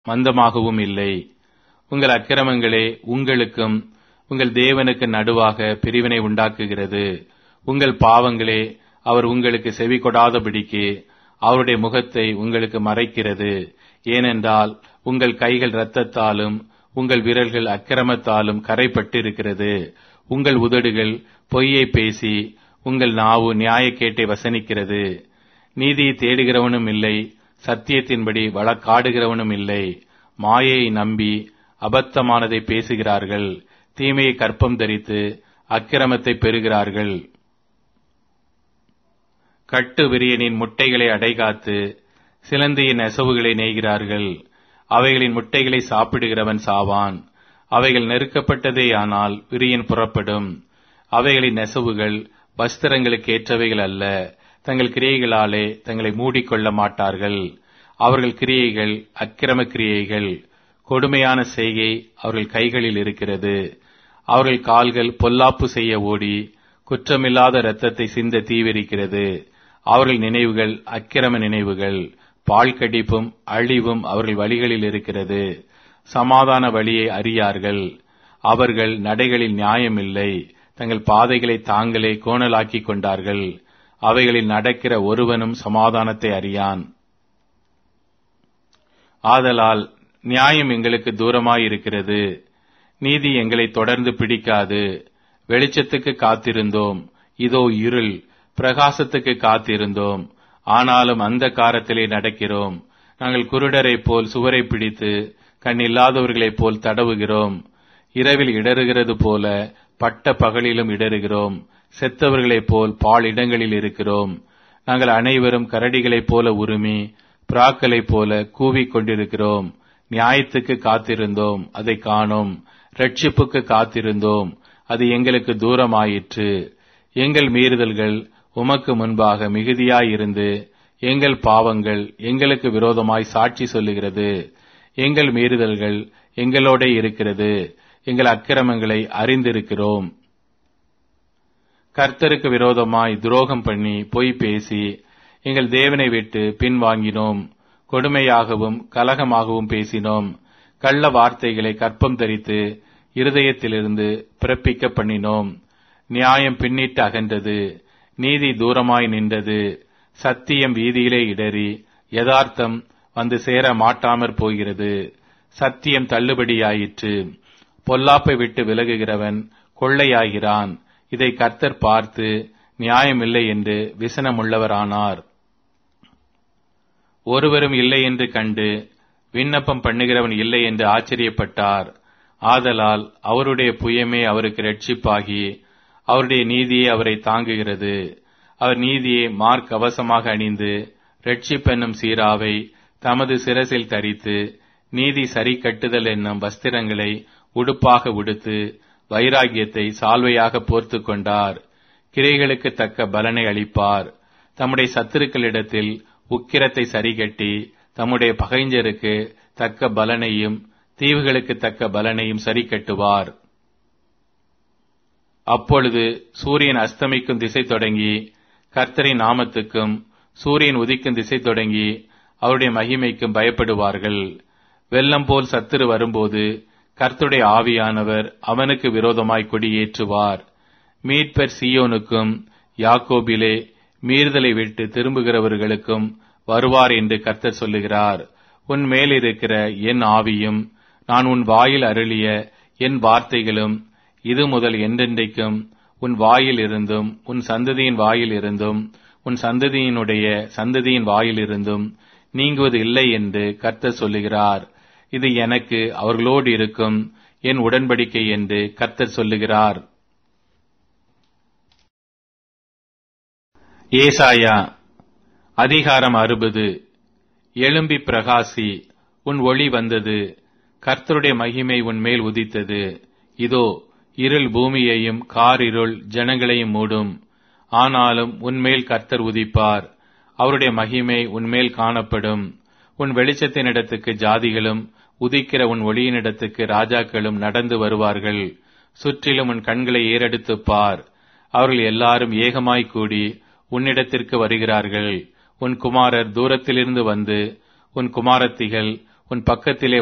மந்தமாகவும் இல்லை உங்கள் அக்கிரமங்களே உங்களுக்கும் உங்கள் தேவனுக்கு நடுவாக பிரிவினை உண்டாக்குகிறது உங்கள் பாவங்களே அவர் உங்களுக்கு செவி கொடாதபடிக்கு அவருடைய முகத்தை உங்களுக்கு மறைக்கிறது ஏனென்றால் உங்கள் கைகள் இரத்தத்தாலும் உங்கள் விரல்கள் அக்கிரமத்தாலும் கரைப்பட்டிருக்கிறது உங்கள் உதடுகள் பொய்யை பேசி உங்கள் நாவு நியாயக்கேட்டை வசனிக்கிறது நீதியை தேடுகிறவனும் இல்லை சத்தியத்தின்படி வழக்காடுகிறவனும் இல்லை மாயையை நம்பி அபத்தமானதை பேசுகிறார்கள் தீமையை கற்பம் தரித்து அக்கிரமத்தை பெறுகிறார்கள் கட்டு விரியனின் முட்டைகளை அடைகாத்து சிலந்தியின் நெசவுகளை நெய்கிறார்கள் அவைகளின் முட்டைகளை சாப்பிடுகிறவன் சாவான் அவைகள் நெருக்கப்பட்டதேயானால் விரியன் புறப்படும் அவைகளின் நெசவுகள் வஸ்திரங்களுக்கு ஏற்றவைகள் அல்ல தங்கள் கிரியைகளாலே தங்களை மூடிக்கொள்ள மாட்டார்கள் அவர்கள் கிரியைகள் அக்கிரம கிரியைகள் கொடுமையான செய்கை அவர்கள் கைகளில் இருக்கிறது அவர்கள் கால்கள் பொல்லாப்பு செய்ய ஓடி குற்றமில்லாத இரத்தத்தை சிந்த தீவிரிக்கிறது அவர்கள் நினைவுகள் அக்கிரம நினைவுகள் பால் கடிப்பும் அழிவும் அவர்கள் வழிகளில் இருக்கிறது சமாதான வழியை அறியார்கள் அவர்கள் நடைகளில் நியாயமில்லை தங்கள் பாதைகளை தாங்களே கோணலாக்கிக் கொண்டார்கள் அவைகளில் நடக்கிற ஒருவனும் சமாதானத்தை அறியான் ஆதலால் நியாயம் எங்களுக்கு தூரமாயிருக்கிறது நீதி எங்களை தொடர்ந்து பிடிக்காது வெளிச்சத்துக்கு காத்திருந்தோம் இதோ இருள் பிரகாசத்துக்கு காத்திருந்தோம் ஆனாலும் அந்த காரத்திலே நடக்கிறோம் நாங்கள் குருடரைப் போல் சுவரை பிடித்து கண் இல்லாதவர்களைப் போல் தடவுகிறோம் இரவில் இடறுகிறது போல பட்ட பகலிலும் இடறுகிறோம் செத்தவர்களைப் போல் பால் இடங்களில் இருக்கிறோம் நாங்கள் அனைவரும் கரடிகளைப் போல உருமி பிராக்களைப் போல கூவிக் கொண்டிருக்கிறோம் நியாயத்துக்கு காத்திருந்தோம் அதை காணோம் ரட்சிப்புக்கு காத்திருந்தோம் அது எங்களுக்கு தூரமாயிற்று எங்கள் மீறுதல்கள் உமக்கு முன்பாக மிகுதியாயிருந்து எங்கள் பாவங்கள் எங்களுக்கு விரோதமாய் சாட்சி சொல்லுகிறது எங்கள் மீறுதல்கள் எங்களோட இருக்கிறது எங்கள் அக்கிரமங்களை அறிந்திருக்கிறோம் கர்த்தருக்கு விரோதமாய் துரோகம் பண்ணி பொய் பேசி எங்கள் தேவனை விட்டு பின்வாங்கினோம் கொடுமையாகவும் கலகமாகவும் பேசினோம் கள்ள வார்த்தைகளை கற்பம் தரித்து இருதயத்திலிருந்து பிறப்பிக்க பண்ணினோம் நியாயம் பின்னிட்டு அகன்றது நீதி தூரமாய் நின்றது சத்தியம் வீதியிலே இடறி யதார்த்தம் வந்து சேர மாட்டாமற் போகிறது சத்தியம் தள்ளுபடியாயிற்று பொல்லாப்பை விட்டு விலகுகிறவன் கொள்ளையாகிறான் இதை கர்த்தர் பார்த்து நியாயமில்லை என்று விசனமுள்ளவரானார் ஒருவரும் இல்லை என்று கண்டு விண்ணப்பம் பண்ணுகிறவன் இல்லை என்று ஆச்சரியப்பட்டார் ஆதலால் அவருடைய புயமே அவருக்கு ரட்சிப்பாகி அவருடைய நீதியே அவரை தாங்குகிறது அவர் நீதியை மார்க் கவசமாக அணிந்து ரட்சிப்பென்னும் சீராவை தமது சிரசில் தரித்து நீதி சரி கட்டுதல் என்னும் வஸ்திரங்களை உடுப்பாக உடுத்து வைராகியத்தை சால்வையாக போர்த்து கொண்டார் கிரைகளுக்கு தக்க பலனை அளிப்பார் தம்முடைய சத்துருக்களிடத்தில் உக்கிரத்தை சரிகட்டி தம்முடைய பகைஞருக்கு தக்க பலனையும் தீவுகளுக்கு தக்க பலனையும் சரி கட்டுவார் அப்பொழுது சூரியன் அஸ்தமிக்கும் திசை தொடங்கி கர்த்தரின் நாமத்துக்கும் சூரியன் உதிக்கும் திசை தொடங்கி அவருடைய மகிமைக்கும் பயப்படுவார்கள் வெள்ளம் போல் சத்துரு வரும்போது கர்த்தருடைய ஆவியானவர் அவனுக்கு விரோதமாய் கொடியேற்றுவார் மீட்பர் சியோனுக்கும் யாக்கோபிலே மீறுதலை விட்டு திரும்புகிறவர்களுக்கும் வருவார் என்று கர்த்தர் சொல்லுகிறார் உன் மேலிருக்கிற என் ஆவியும் நான் உன் வாயில் அருளிய என் வார்த்தைகளும் இது முதல் என்றென்றைக்கும் உன் வாயில் இருந்தும் உன் சந்ததியின் வாயில் இருந்தும் உன் சந்ததியினுடைய சந்ததியின் வாயில் இருந்தும் நீங்குவது இல்லை என்று கர்த்தர் சொல்லுகிறார் இது எனக்கு அவர்களோடு இருக்கும் என் உடன்படிக்கை என்று கர்த்தர் சொல்லுகிறார் ஏசாயா அதிகாரம் அறுபது எழும்பி பிரகாசி உன் ஒளி வந்தது கர்த்தருடைய மகிமை உன் மேல் உதித்தது இதோ இருள் பூமியையும் காரிருள் ஜனங்களையும் மூடும் ஆனாலும் உன்மேல் கர்த்தர் உதிப்பார் அவருடைய மகிமை உன்மேல் காணப்படும் உன் வெளிச்சத்தினிடத்துக்கு ஜாதிகளும் உதிக்கிற உன் ஒளியினிடத்துக்கு ராஜாக்களும் நடந்து வருவார்கள் சுற்றிலும் உன் கண்களை ஏறெடுத்துப் பார் அவர்கள் எல்லாரும் ஏகமாய் கூடி உன்னிடத்திற்கு வருகிறார்கள் உன் குமாரர் தூரத்திலிருந்து வந்து உன் குமாரத்திகள் உன் பக்கத்திலே